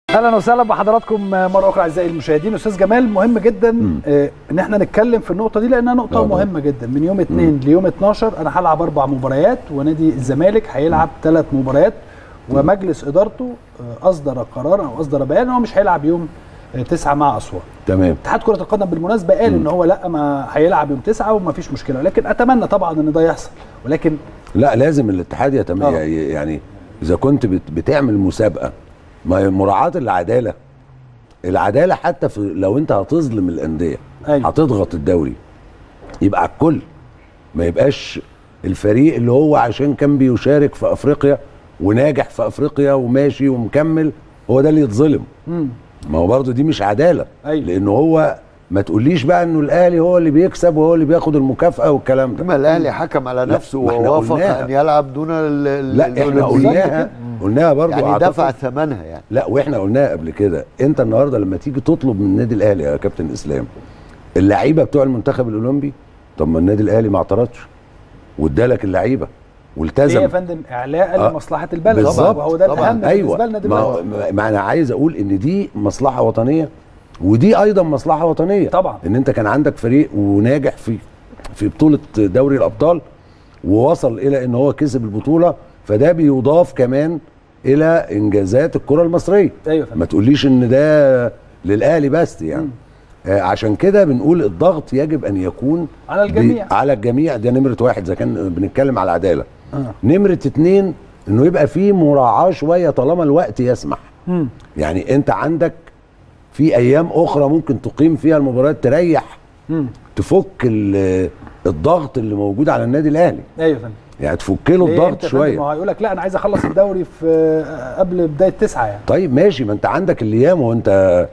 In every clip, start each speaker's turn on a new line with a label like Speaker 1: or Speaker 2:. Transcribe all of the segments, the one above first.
Speaker 1: اهلا وسهلا بحضراتكم مره اخرى اعزائي المشاهدين استاذ جمال مهم جدا آه، ان احنا نتكلم في النقطه دي لانها نقطه
Speaker 2: طبعا.
Speaker 1: مهمه جدا من يوم 2 ليوم 12 انا هلعب اربع مباريات ونادي الزمالك هيلعب ثلاث مباريات ومجلس ادارته آه، اصدر قرار او اصدر بيان ان هو مش هيلعب يوم 9 مع اسوان
Speaker 2: تمام
Speaker 1: اتحاد كره القدم بالمناسبه قال ان هو لا ما هيلعب يوم 9 وما فيش مشكله لكن اتمنى طبعا ان ده يحصل ولكن
Speaker 2: لا لازم الاتحاد يتم
Speaker 1: آه.
Speaker 2: يعني اذا كنت بت- بتعمل مسابقه ما هي مراعاه العداله العداله حتى في لو انت هتظلم الانديه
Speaker 1: أيوة.
Speaker 2: هتضغط الدوري يبقى على الكل ما يبقاش الفريق اللي هو عشان كان بيشارك في افريقيا وناجح في افريقيا وماشي ومكمل هو ده اللي يتظلم
Speaker 1: مم.
Speaker 2: ما هو برضه دي مش عداله
Speaker 1: أيوة.
Speaker 2: لانه هو ما تقوليش بقى انه الاهلي هو اللي بيكسب وهو اللي بياخد المكافاه والكلام ده
Speaker 3: ثم الاهلي حكم على
Speaker 2: لا،
Speaker 3: نفسه
Speaker 2: ما احنا
Speaker 3: ووافق
Speaker 2: قلناها.
Speaker 3: ان يلعب دون ال- ال-
Speaker 2: لا احنا
Speaker 3: الأولمبيين.
Speaker 2: قلناها قلناها برضه
Speaker 3: يعني
Speaker 2: أعتقد-
Speaker 3: دفع ثمنها يعني
Speaker 2: لا واحنا قلناها قبل كده انت النهارده لما تيجي تطلب من النادي الاهلي يا كابتن اسلام اللعيبه بتوع المنتخب الاولمبي طب ما النادي الاهلي ما اعترضش وادالك اللعيبه
Speaker 1: ليه
Speaker 2: والتزم
Speaker 1: يا فندم اعلاء
Speaker 2: آه،
Speaker 1: لمصلحه البلد
Speaker 2: بالظبط.
Speaker 1: وهو ده
Speaker 3: طبعاً.
Speaker 1: الاهم
Speaker 2: ايوه
Speaker 1: بالنسبه لنا
Speaker 2: ما,
Speaker 1: دلوقتي
Speaker 2: ما- ما انا عايز اقول ان دي مصلحه وطنيه ودي ايضا مصلحه وطنيه
Speaker 1: طبعا.
Speaker 2: ان انت كان عندك فريق وناجح في في بطوله دوري الابطال ووصل الى ان هو كسب البطوله فده بيضاف كمان الى انجازات الكره المصريه
Speaker 1: ايوه يا فندم
Speaker 2: ما تقوليش ان ده للاهلي بس يعني آه عشان كده بنقول الضغط يجب ان يكون
Speaker 1: على الجميع.
Speaker 2: ب- على الجميع ده نمره واحد اذا كان بنتكلم على العداله
Speaker 1: آه.
Speaker 2: نمره اتنين انه يبقى في مراعاه شويه طالما الوقت يسمح
Speaker 1: مم.
Speaker 2: يعني انت عندك في ايام اخرى ممكن تقيم فيها المباريات تريح
Speaker 1: مم.
Speaker 2: تفك ال- الضغط اللي موجود على النادي الاهلي
Speaker 1: ايوه يا فندم
Speaker 2: يعني تفك له
Speaker 1: ليه
Speaker 2: الضغط
Speaker 1: انت يا فندم؟
Speaker 2: شويه
Speaker 1: ما هو هيقول لك لا انا عايز اخلص الدوري في قبل بدايه تسعه يعني
Speaker 2: طيب ماشي ما انت عندك الايام وانت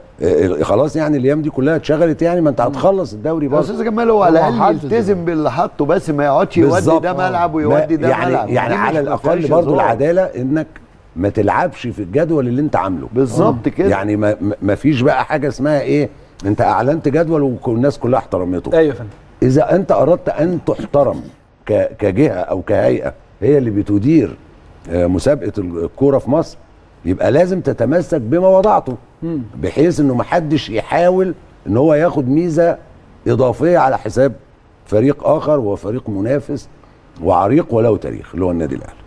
Speaker 2: اه، خلاص يعني الايام دي كلها اتشغلت يعني ما انت هتخلص الدوري
Speaker 3: يا
Speaker 2: برضه
Speaker 3: استاذ جمال هو على
Speaker 1: هو
Speaker 3: الاقل
Speaker 1: حافظ
Speaker 3: يلتزم باللي حطه بس ما يقعدش يودي
Speaker 2: بالظبط.
Speaker 3: ده ملعب
Speaker 2: ما-
Speaker 3: ويودي ده
Speaker 2: يعني
Speaker 3: ملعب
Speaker 2: يعني
Speaker 3: دي
Speaker 2: على
Speaker 3: مش- ما
Speaker 2: الاقل
Speaker 3: فيهاش
Speaker 2: برضه
Speaker 3: هزار.
Speaker 2: العداله انك ما تلعبش في الجدول اللي انت عامله
Speaker 3: بالظبط كده
Speaker 2: يعني ما, ما- ما فيش بقى حاجه اسمها ايه انت اعلنت جدول والناس كلها احترمته
Speaker 1: ايوه يا فندم
Speaker 2: اذا انت اردت ان تحترم ك- كجهه او كهيئه هي اللي بتدير آه، مسابقه الكوره في مصر يبقى لازم تتمسك بما وضعته
Speaker 1: مم.
Speaker 2: بحيث انه محدش يحاول ان هو ياخد ميزه اضافيه على حساب فريق اخر وفريق منافس وعريق وله تاريخ اللي هو النادي الاهلي